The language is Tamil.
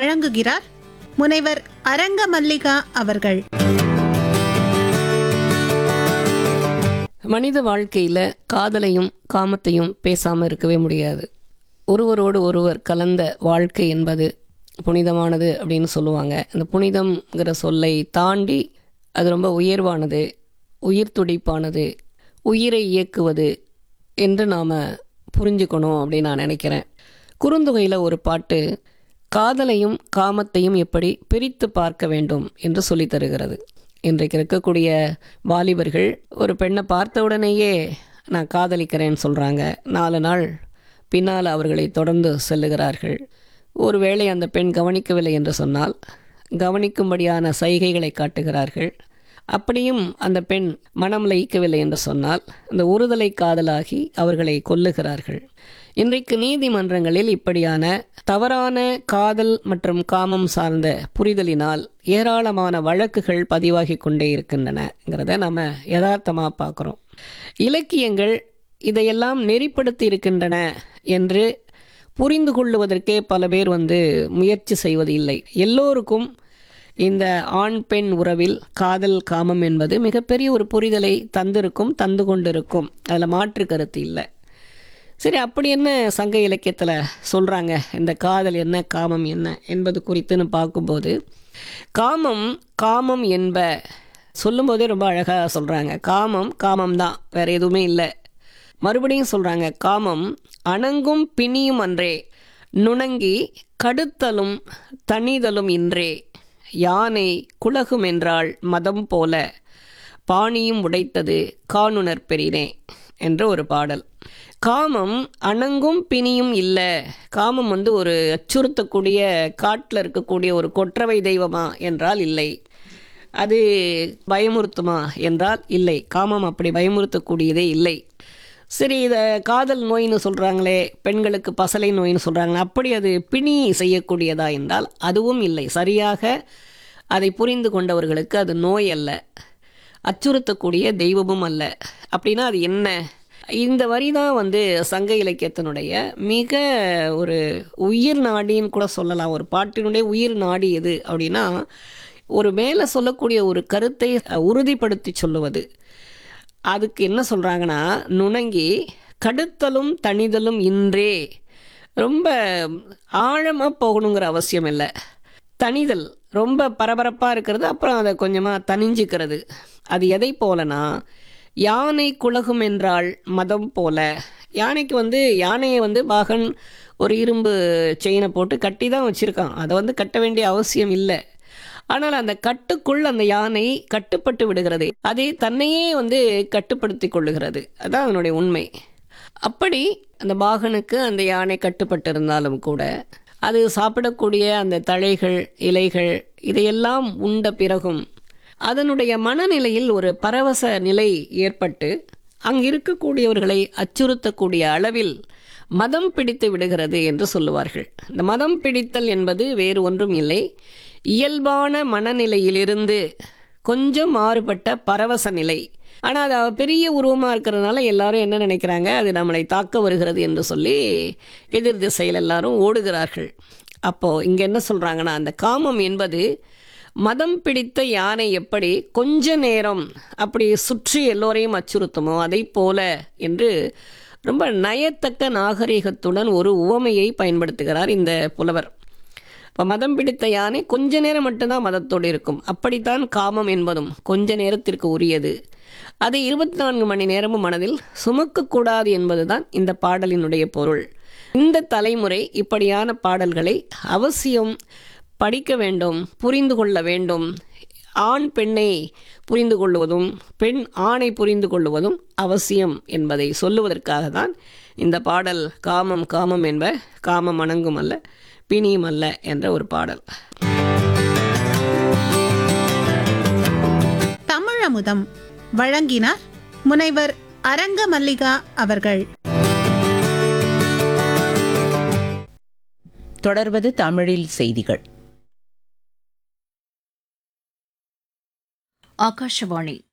வழங்குகிறார் முனைவர் அரங்க மல்லிகா அவர்கள் மனித வாழ்க்கையில் காதலையும் காமத்தையும் பேசாமல் இருக்கவே முடியாது ஒருவரோடு ஒருவர் கலந்த வாழ்க்கை என்பது புனிதமானது அப்படின்னு சொல்லுவாங்க அந்த புனிதம்ங்கிற சொல்லை தாண்டி அது ரொம்ப உயர்வானது உயிர் துடிப்பானது உயிரை இயக்குவது என்று நாம் புரிஞ்சுக்கணும் அப்படின்னு நான் நினைக்கிறேன் குறுந்தொகையில் ஒரு பாட்டு காதலையும் காமத்தையும் எப்படி பிரித்து பார்க்க வேண்டும் என்று சொல்லித் தருகிறது இன்றைக்கு இருக்கக்கூடிய வாலிபர்கள் ஒரு பெண்ணை பார்த்த உடனேயே நான் காதலிக்கிறேன்னு சொல்கிறாங்க நாலு நாள் பின்னால் அவர்களை தொடர்ந்து செல்லுகிறார்கள் ஒருவேளை அந்த பெண் கவனிக்கவில்லை என்று சொன்னால் கவனிக்கும்படியான சைகைகளை காட்டுகிறார்கள் அப்படியும் அந்த பெண் மனம் லயிக்கவில்லை என்று சொன்னால் அந்த ஒருதலை காதலாகி அவர்களை கொல்லுகிறார்கள் இன்றைக்கு நீதிமன்றங்களில் இப்படியான தவறான காதல் மற்றும் காமம் சார்ந்த புரிதலினால் ஏராளமான வழக்குகள் பதிவாகி கொண்டே இருக்கின்றனங்கிறத நம்ம யதார்த்தமாக பார்க்குறோம் இலக்கியங்கள் இதையெல்லாம் நெறிப்படுத்தி இருக்கின்றன என்று புரிந்து கொள்ளுவதற்கே பல பேர் வந்து முயற்சி செய்வது இல்லை எல்லோருக்கும் இந்த ஆண் பெண் உறவில் காதல் காமம் என்பது மிகப்பெரிய ஒரு புரிதலை தந்திருக்கும் தந்து கொண்டிருக்கும் அதில் மாற்று கருத்து இல்லை சரி அப்படி என்ன சங்க இலக்கியத்தில் சொல்கிறாங்க இந்த காதல் என்ன காமம் என்ன என்பது குறித்துன்னு பார்க்கும்போது காமம் காமம் என்ப சொல்லும்போதே ரொம்ப அழகாக சொல்கிறாங்க காமம் காமம் தான் வேறு எதுவுமே இல்லை மறுபடியும் சொல்கிறாங்க காமம் அணங்கும் பிணியும் அன்றே நுணங்கி கடுத்தலும் தணிதலும் இன்றே யானை குலகும் என்றால் மதம் போல பாணியும் உடைத்தது காணுணர் பெறினே என்ற ஒரு பாடல் காமம் அணங்கும் பிணியும் இல்லை காமம் வந்து ஒரு அச்சுறுத்தக்கூடிய காட்டில் இருக்கக்கூடிய ஒரு கொற்றவை தெய்வமா என்றால் இல்லை அது பயமுறுத்துமா என்றால் இல்லை காமம் அப்படி பயமுறுத்தக்கூடியதே இல்லை சரி இதை காதல் நோயின்னு சொல்கிறாங்களே பெண்களுக்கு பசலை நோயின்னு சொல்கிறாங்களே அப்படி அது பிணி செய்யக்கூடியதா என்றால் அதுவும் இல்லை சரியாக அதை புரிந்து கொண்டவர்களுக்கு அது நோய் அல்ல அச்சுறுத்தக்கூடிய தெய்வமும் அல்ல அப்படின்னா அது என்ன இந்த வரி தான் வந்து சங்க இலக்கியத்தினுடைய மிக ஒரு உயிர் நாடின்னு கூட சொல்லலாம் ஒரு பாட்டினுடைய உயிர் நாடி எது அப்படின்னா ஒரு மேலே சொல்லக்கூடிய ஒரு கருத்தை உறுதிப்படுத்தி சொல்லுவது அதுக்கு என்ன சொல்கிறாங்கன்னா நுணங்கி கடுத்தலும் தணிதலும் இன்றே ரொம்ப ஆழமாக போகணுங்கிற அவசியம் இல்லை தணிதல் ரொம்ப பரபரப்பாக இருக்கிறது அப்புறம் அதை கொஞ்சமாக தணிஞ்சிக்கிறது அது எதை போலனா யானை குலகும் என்றால் மதம் போல யானைக்கு வந்து யானையை வந்து பாகன் ஒரு இரும்பு செயினை போட்டு கட்டி தான் வச்சுருக்கான் அதை வந்து கட்ட வேண்டிய அவசியம் இல்லை ஆனால் அந்த கட்டுக்குள் அந்த யானை கட்டுப்பட்டு விடுகிறது அதை தன்னையே வந்து கட்டுப்படுத்தி கொள்ளுகிறது அதான் அதனுடைய உண்மை அப்படி அந்த பாகனுக்கு அந்த யானை கட்டுப்பட்டு இருந்தாலும் கூட அது சாப்பிடக்கூடிய அந்த தழைகள் இலைகள் இதையெல்லாம் உண்ட பிறகும் அதனுடைய மனநிலையில் ஒரு பரவச நிலை ஏற்பட்டு அங்கு இருக்கக்கூடியவர்களை அச்சுறுத்தக்கூடிய அளவில் மதம் பிடித்து விடுகிறது என்று சொல்லுவார்கள் இந்த மதம் பிடித்தல் என்பது வேறு ஒன்றும் இல்லை இயல்பான மனநிலையிலிருந்து கொஞ்சம் மாறுபட்ட பரவச நிலை ஆனால் அது பெரிய உருவமாக இருக்கிறதுனால எல்லாரும் என்ன நினைக்கிறாங்க அது நம்மளை தாக்க வருகிறது என்று சொல்லி எதிர் திசையில் எல்லாரும் ஓடுகிறார்கள் அப்போது இங்கே என்ன சொல்கிறாங்கன்னா அந்த காமம் என்பது மதம் பிடித்த யானை எப்படி கொஞ்ச நேரம் அப்படி சுற்றி எல்லோரையும் அச்சுறுத்துமோ அதை போல என்று ரொம்ப நயத்தக்க நாகரிகத்துடன் ஒரு உவமையை பயன்படுத்துகிறார் இந்த புலவர் இப்போ மதம் பிடித்த யானை கொஞ்ச நேரம் மட்டும்தான் மதத்தோடு இருக்கும் அப்படித்தான் காமம் என்பதும் கொஞ்ச நேரத்திற்கு உரியது அதை இருபத்தி நான்கு மணி நேரமும் மனதில் சுமக்கக்கூடாது என்பதுதான் இந்த பாடலினுடைய பொருள் இந்த தலைமுறை இப்படியான பாடல்களை அவசியம் படிக்க வேண்டும் புரிந்து கொள்ள வேண்டும் ஆண் பெண்ணை புரிந்து கொள்வதும் பெண் ஆணை புரிந்து கொள்வதும் அவசியம் என்பதை சொல்லுவதற்காக தான் இந்த பாடல் காமம் காமம் என்ப காமம் அணங்கும் அல்ல பிணியும் அல்ல என்ற ஒரு பாடல் தமிழமுதம் வழங்கினார் முனைவர் அரங்க மல்லிகா அவர்கள் தொடர்வது தமிழில் செய்திகள் ஆகாஷவாணி